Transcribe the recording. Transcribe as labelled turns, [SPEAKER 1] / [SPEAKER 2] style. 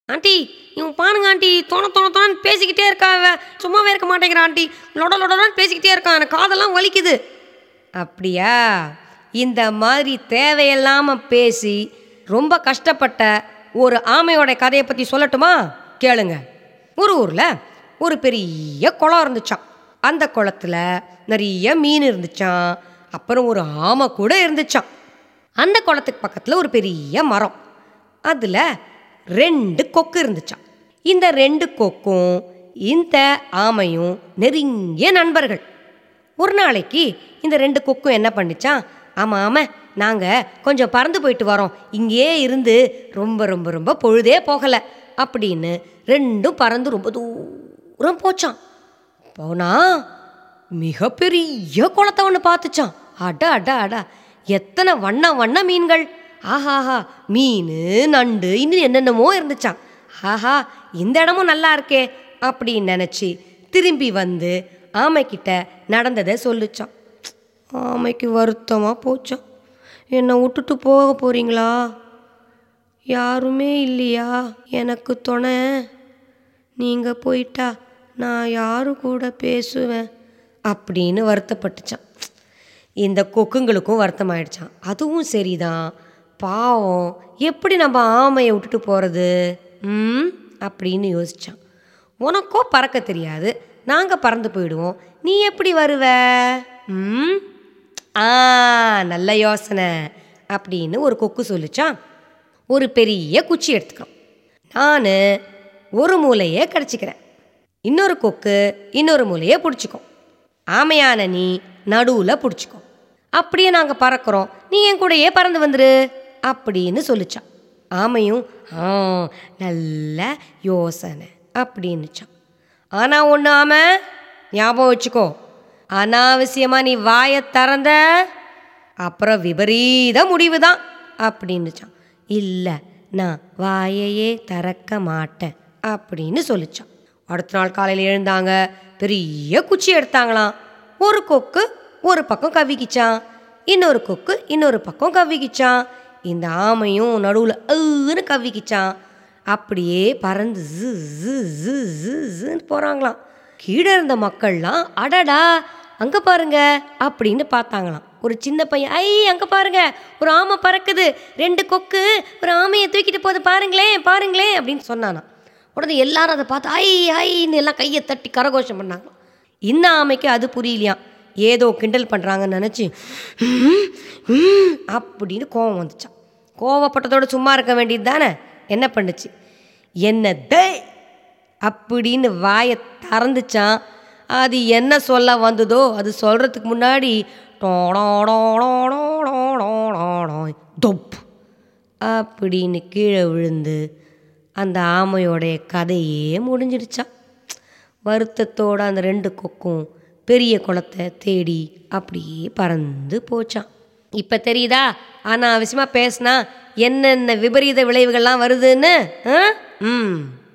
[SPEAKER 1] aunty இவன் பாருங்க aunty தோண தோண தோணு பேசிக்கிட்டே இருக்கா இவ சும்மாவே இருக்க மாட்டேங்கிறா ஆண்டி லொட லொடன்னு பேசிக்கிட்டே இருக்கான் எனக்கு காதெல்லாம் வலிக்குது அப்படியா இந்த மாதிரி தேவையில்லாமல் பேசி ரொம்ப கஷ்டப்பட்ட ஒரு ஆமையோட கதையை பற்றி சொல்லட்டுமா கேளுங்க ஒரு ஊரில் ஒரு பெரிய குளம் இருந்துச்சாம் அந்த குளத்துல நிறைய மீன் இருந்துச்சாம் அப்புறம் ஒரு ஆமை கூட இருந்துச்சாம் அந்த குளத்துக்கு பக்கத்தில் ஒரு பெரிய மரம் அதில் ரெண்டு கொக்கு இருந்துச்சாம் இந்த ரெண்டு கொக்கும் இந்த ஆமையும் நெருங்கிய நண்பர்கள் ஒரு நாளைக்கு இந்த ரெண்டு கொக்கும் என்ன பண்ணிச்சான் ஆமாம் ஆமாம் நாங்கள் கொஞ்சம் பறந்து போயிட்டு வரோம் இங்கேயே இருந்து ரொம்ப ரொம்ப ரொம்ப பொழுதே போகலை அப்படின்னு ரெண்டும் பறந்து ரொம்ப தூரம் போச்சான் போனா மிகப்பெரிய குளத்தை ஒன்று பார்த்துச்சான் அட அட அட எத்தனை வண்ண வண்ண மீன்கள் ஆஹாஹா மீன் நண்டு இன்னும் என்னென்னமோ இருந்துச்சான் ஆஹா இந்த இடமும் நல்லா இருக்கே அப்படின்னு நினச்சி திரும்பி வந்து ஆமைக்கிட்ட நடந்ததை சொல்லுச்சான் ஆமைக்கு வருத்தமாக போச்சான் என்னை விட்டுட்டு போக போகிறீங்களா யாருமே இல்லையா எனக்கு துணை நீங்கள் போயிட்டா நான் யாரு கூட பேசுவேன் அப்படின்னு வருத்தப்பட்டுச்சான் இந்த கொக்குங்களுக்கும் வருத்தமாயிடுச்சான் அதுவும் சரிதான் பாவம் எப்படி நம்ம ஆமையை விட்டுட்டு போகிறது ம் அப்படின்னு யோசிச்சான் உனக்கோ பறக்க தெரியாது நாங்கள் பறந்து போயிடுவோம் நீ எப்படி வருவ ம் ஆ நல்ல யோசனை அப்படின்னு ஒரு கொக்கு சொல்லிச்சான் ஒரு பெரிய குச்சி எடுத்துக்கிறோம் நான் ஒரு மூலையை கடிச்சிக்கிறேன் இன்னொரு கொக்கு இன்னொரு மூலையை பிடிச்சிக்கும் ஆமையான நீ நடுவில் பிடிச்சிக்கோ அப்படியே நாங்கள் பறக்கிறோம் நீ என் கூடயே பறந்து வந்துரு அப்படின்னு சொல்லிச்சான் ஆமையும் ஆ நல்ல யோசனை அப்படின்னுச்சான் ஆனால் ஒன்று ஆமை ஞாபகம் வச்சுக்கோ அனாவசியமாக நீ வாயை திறந்த அப்புறம் விபரீத முடிவு தான் அப்படின்னுச்சான் இல்லை நான் வாயையே திறக்க மாட்டேன் அப்படின்னு சொல்லிச்சான் அடுத்த நாள் காலையில் எழுந்தாங்க பெரிய குச்சி எடுத்தாங்களாம் ஒரு கொக்கு ஒரு பக்கம் கவ்விக்கிச்சான் இன்னொரு கொக்கு இன்னொரு பக்கம் கவ்விக்கிச்சான் இந்த ஆமையும் நடுவில் அன்னு கவ்விக்கிச்சான் அப்படியே பறந்து ஜு ஜு ஜு ஜு ஜுன்னு போகிறாங்களாம் கீழே இருந்த மக்கள்லாம் அடடா அங்கே பாருங்க அப்படின்னு பார்த்தாங்களாம் ஒரு சின்ன பையன் ஐ அங்கே பாருங்க ஒரு ஆமை பறக்குது ரெண்டு கொக்கு ஒரு ஆமையை தூக்கிட்டு போகுது பாருங்களேன் பாருங்களேன் அப்படின்னு சொன்னானா உடனே எல்லாரும் அதை பார்த்து ஐ ஐன்னு எல்லாம் கையை தட்டி கரகோஷம் பண்ணாங்களாம் இந்த ஆமைக்கு அது புரியலையாம் ஏதோ கிண்டல் பண்ணுறாங்கன்னு நினச்சி அப்படின்னு கோவம் வந்துச்சான் கோவப்பட்டதோட சும்மா இருக்க வேண்டியது தானே என்ன பண்ணுச்சு என்ன டே அப்படின்னு வாயை திறந்துச்சான் அது என்ன சொல்ல வந்ததோ அது சொல்கிறதுக்கு முன்னாடி தொப் அப்படின்னு கீழே விழுந்து அந்த ஆமையோடைய கதையே முடிஞ்சிடுச்சான் வருத்தத்தோட அந்த ரெண்டு கொக்கும் பெரிய குளத்தை தேடி அப்படியே பறந்து போச்சான் இப்போ தெரியுதா ஆனால் அவசியமாக பேசினா என்னென்ன விபரீத விளைவுகள்லாம் வருதுன்னு ஆ ம்